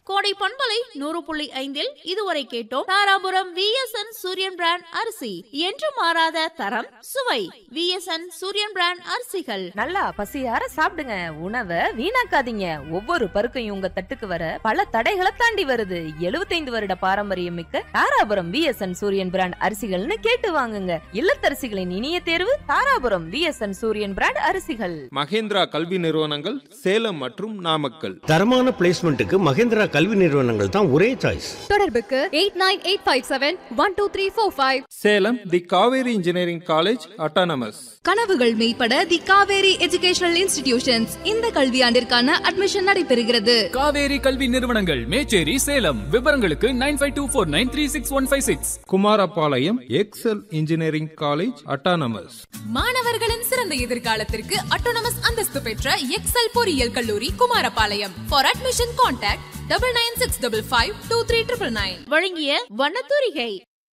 கோடை பண்பலை நூறு புள்ளி ஐந்தில் இதுவரை கேட்டோம் தாராபுரம் விஎஸ்என் சூரியன் பிராண்ட் அரிசி என்று மாறாத தரம் சுவை விஎஸ்என் சூரியன் பிராண்ட் அரிசிகள் நல்லா பசியார சாப்பிடுங்க உணவை வீணாக்காதீங்க ஒவ்வொரு பருக்கையும் உங்க தட்டுக்கு வர பல தடைகளை தாண்டி வருது 75 வருட பாரம்பரியம் மிக்க தாராபுரம் விஎஸ்என் சூரியன் பிராண்ட் அரிசிகள்னு கேட்டு வாங்குங்க இல்லத்தரசிகளின் இனிய தேர்வு தாராபுரம் விஎஸ்என் சூரியன் பிராண்ட் அரிசிகள் மகேந்திரா கல்வி நிறுவனங்கள் சேலம் மற்றும் நாமக்கல் தரமான பிளேஸ்மெண்ட்டுக்கு மகேந்திரா கல்வி நிறுவனங்கள் தான் ஒரே சாய்ஸ் தொடர்புக்கு eight nine eight five seven one two three four five Salem the Kaveri engineering college autonomous கனவுகள் மெய்ப்பட தி காவேரி எஜுகேஷனல் இன்ஸ்டிடியூஷன்ஸ் இந்த கல்வியாண்டிற்கான அட்மிஷன் நடைபெறுகிறது காவேரி கல்வி நிறுவனங்கள் மேச்சேரி சேலம் விவரங்களுக்கு nine five two four nine three six one five six Kumarapalayam Excel engineering college autonomous மாணவர்களின் சிறந்த எதிர்காலத்திற்கு அட்டோனமஸ் அந்தஸ்து பெற்ற எக்ஸல் பொறியியல் கல்லூரி Kumarapalayam for admission contact double nine six double five two three triple nine வழங்கிய வண்ணத்தூரிகை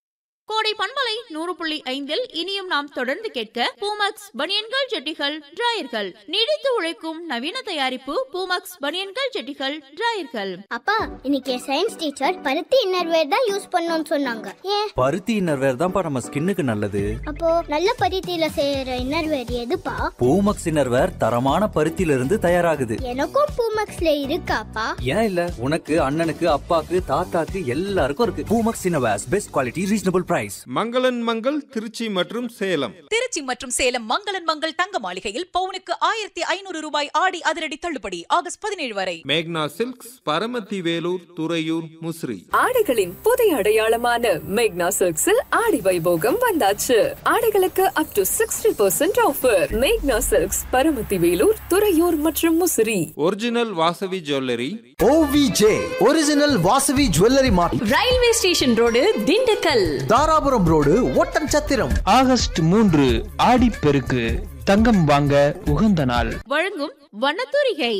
கோடை பண்பலை நூறு புள்ளி ஐந்தில் இனியும் நாம் தொடர்ந்து கேட்க பூமக்ஸ் பனியன்கள் ஜெட்டிகள் டிராயர்கள் நீடித்து உழைக்கும் நவீன தயாரிப்பு பூமக்ஸ் பனியன்கள் ஜெட்டிகள் டிராயர்கள் அப்பா இன்னைக்கு சயின்ஸ் டீச்சர் பருத்தி இன்னர்வேர் தான் யூஸ் பண்ணணும்னு சொன்னாங்க ஏன் பருத்தி இன்னர்வேர் தான்ப்பா நம்ம ஸ்கின்னுக்கு நல்லது அப்போ நல்ல பருத்தியில செய்யற இன்னர்வேர் எதுப்பா பூமக்ஸ் இன்னர்வேர் தரமான பருத்தியில இருந்து தயாராகுது எனக்கும் பூமக்ஸ்ல இருக்காப்பா ஏன் இல்ல உனக்கு அண்ணனுக்கு அப்பாக்கு தாத்தாக்கு எல்லாருக்கும் இருக்கு Poomex innerwears best quality reasonable price மங்களன் மங்கள் திருச்சி மற்றும் சேலம் திருச்சி மற்றும் சேலம் மங்களன் மங்கள் தங்க மாளிகையில் பவுனுக்கு ஆயிரத்தி ஐநூறு ரூபாய் ஆடி அதிரடி தள்ளுபடி ஆகஸ்ட் பதினேழு வரை மேக்னா சில்க்ஸ் பரமத்தி வேலூர் துறையூர் முசிறி ஆடைகளின் புதிய அடையாளமான மேக்னா சில்க்ஸில் ஆடி வைபோகம் வந்தாச்சு ஆடைகளுக்கு up to sixty percent offer மேக்னா சில்க்ஸ் பரமத்தி வேலூர் துறையூர் மற்றும் Musiri original Vasavi jewellery OVJ original Vasavi jewellery mart railway station road Dindigul Dharapuram road Oddanchatram August மூன்று ஆடிப்பெருக்கு தங்கம் வாங்க உகந்த நாள் வழங்கும் வண்ணத்தூரிகை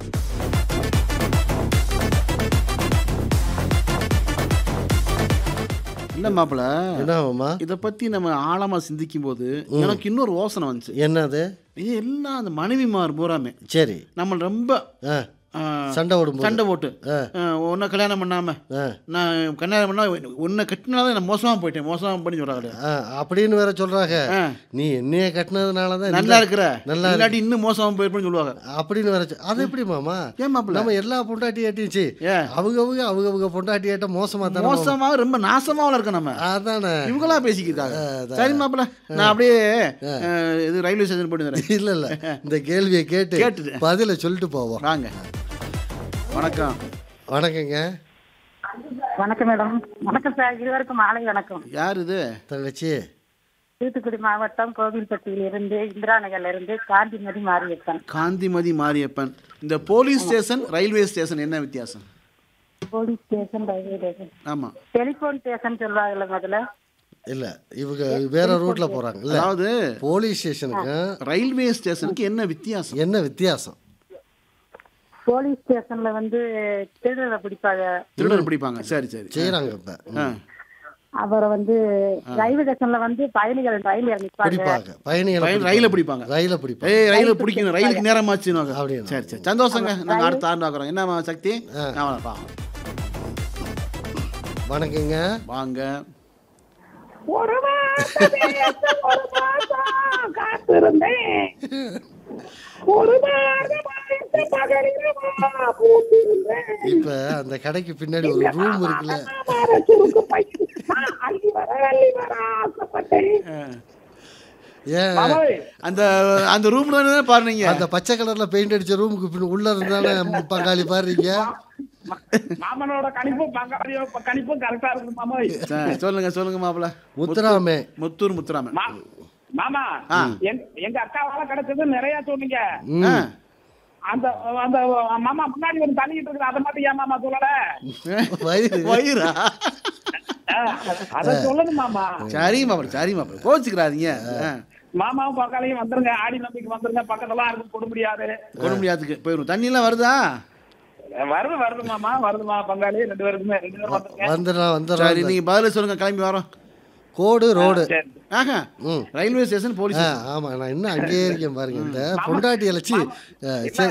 இல்ல மாப்பிள என்னவாமா இத பத்தி நம்ம ஆழமா சிந்திக்கும் போது எனக்கு இன்னொரு யோசனை வந்துச்சு என்னது இது எல்லாம் அந்த மனைவிமார் பூராமே சரி நம்ம ரொம்ப ஆ, ஆ, சண்டை போடும்போது. சண்டை போட்டு ஆ. உன்னை கல்யாணம் பண்ணாம ஆ. நான் கல்யாணம் பண்ணா உன்னை கட்டினாதான் நான் மோசமா போயிட்டேன் மோசமா பண்ணி சொல்றாங்க ஆ, அப்படின்னு வேற சொல்றாங்க ஆ. நீ என்னைய கட்டினதுனால தான் நல்லா இருக்கிற நல்லா இல்லாட்டி இன்னும் மோசமா போயிருப்பேன்னு சொல்லுவாங்க அப்படின்னு வேற சொ- அது எப்படி மாமா ஏன் மாப்பிள நம்ம எல்லா பொண்டாட்டியாட்டியும் சரி ஏன்? அவங்க அவங்க அவங்க அவங்க பொண்டாட்டியாட்ட மோசமா தானே மாமா? மோசமா ரொம்ப நாசமாவில் இருக்க நம்ம அதானே இவங்களா பேசிக்கிட்டாங்க அதான். சரி மாப்பிள நான் அப்படியே அஹ், இது ரயில்வே ஸ்டேஷன் போயிட்டு வந்துடுறேன் இல்ல இல்ல இந்த கேள்வியை கேட்டு கேட்டுட்டு. பதில சொல்லிட்டு போவோம் வாங்க வணக்கம் வணக்கங்க வணக்கம் மேடம் வணக்கம் சார் இருவருக்கும் மாலை வணக்கம் யார் இது தங்கச்சி தூத்துக்குடி மாவட்டம் கோவில்பட்டியிலிருந்து இந்திரா நகர்ல இருந்து காந்திமதி மாரியப்பன் காந்திமதி மாரியப்பன் இந்த போலீஸ் ஸ்டேஷன் ரயில்வே ஸ்டேஷன் என்ன வித்தியாசம் போலீஸ் ஸ்டேஷன் ரயில்வே ஸ்டேஷன் ஆமா டெலிபோன் ஸ்டேஷன் சொல்லுவாங்கல்ல முதல்ல இல்ல இவங்க வேற ரூட்ல போறாங்க இல்ல அதாவது போலீஸ் ஸ்டேஷனுக்கு ரயில்வே ஸ்டேஷனுக்கு என்ன வித்தியாசம் என்ன வித்தியாசம் போலீஸ் ஸ்டேஷன்ல வந்து திருடரை பிடிப்பாங்க திருடர் பிடிப்பாங்க சரி சரி செய்யறாங்க இப்ப ஆ. அப்புறம் வந்து ரயில்வே ஸ்டேஷன்ல வந்து பயணிகள் ரயில் நிற்பாங்க பிடிப்பாங்க பயணிகளை ரயில் ரயில பிடிப்பாங்க ரயில பிடிப்பாங்க ஏய் ரயில பிடிக்கணும் ரயிலுக்கு நேரமாச்சு அப்படியா? சரி சரி சந்தோஷங்க நாங்க அடுத்த ஆண்டு பார்க்குறோம் என்ன சக்தி நான் பார்க்கலாம் வணக்கங்க வாங்க ஒரு மாசம் ஒரு மாசம் காத்திருந்தேன் ஒரு மாதம் பகலிரவா பூத்திருந்தேன் இப்ப அந்த கடைக்கு பின்னாடி ஒரு ரூம் இருக்குல்ல சுருக்கு பையன் நான் அள்ளி வர அள்ளி வர ஆசைப்பட்டேன் ஏன் அந்த அந்த ரூம்ல தானே பாருங்க அந்த பச்சை கலர்ல பெயிண்ட் அடிச்ச ரூமுக்கு பின்ன உள்ள இருந்தானே பங்காளி பாருங்க மாமனோட கணிப்பும் பங்காளியோ கணிப்பும் கரெக்டா இருக்கு மாமா சரி, சொல்லுங்க சொல்லுங்க மாப்பிள முத்துராமே முத்தூர் முத்துராமன் மாமா ஆ. எங்க- எங்க அக்காவால கிடைச்சது நிறைய சொன்னீங்க ஆ. அந்த அந்த மாமா முன்னாடி ஒரு தள்ளிட்டு இருக்குது அதை மட்டும் ஏன் மாமா சொல்லல வயிறு வயிறா அத சொல்லணும் மாமா சரி மாப்பிள சரி மாப்பிள கோச்சுக்கிறாதீங்க ஆ. மாமாவும் பக்காலையும் வந்துருங்க ஆடி நம்பிக்கை வந்துருங்க பக்கத்துல இருக்கும் கொடுக்க முடியாது கொடுமுடியாதுக்கு போயிடும் தண்ணி எல்லாம் வருதா வருது வருது மாமா வருதுமா பங்காளி ரெண்டு பேருக்குமே ரெண்டு பேரும் வந்துருங்க வந்துடுறான் சரி வந்துடுறான் நீங்க பதில சொல்லுங்க கிளம்பி வரோம் கோடு ரோடு சரி. ஆஹா ம் ரயில்வே ஸ்டேஷன் போலீஸ் ஆ, ஆமா நான் இன்னும் அங்கேயே இருக்கேன் பாருங்க இந்த பொண்டாட்டி அழைச்சி சரி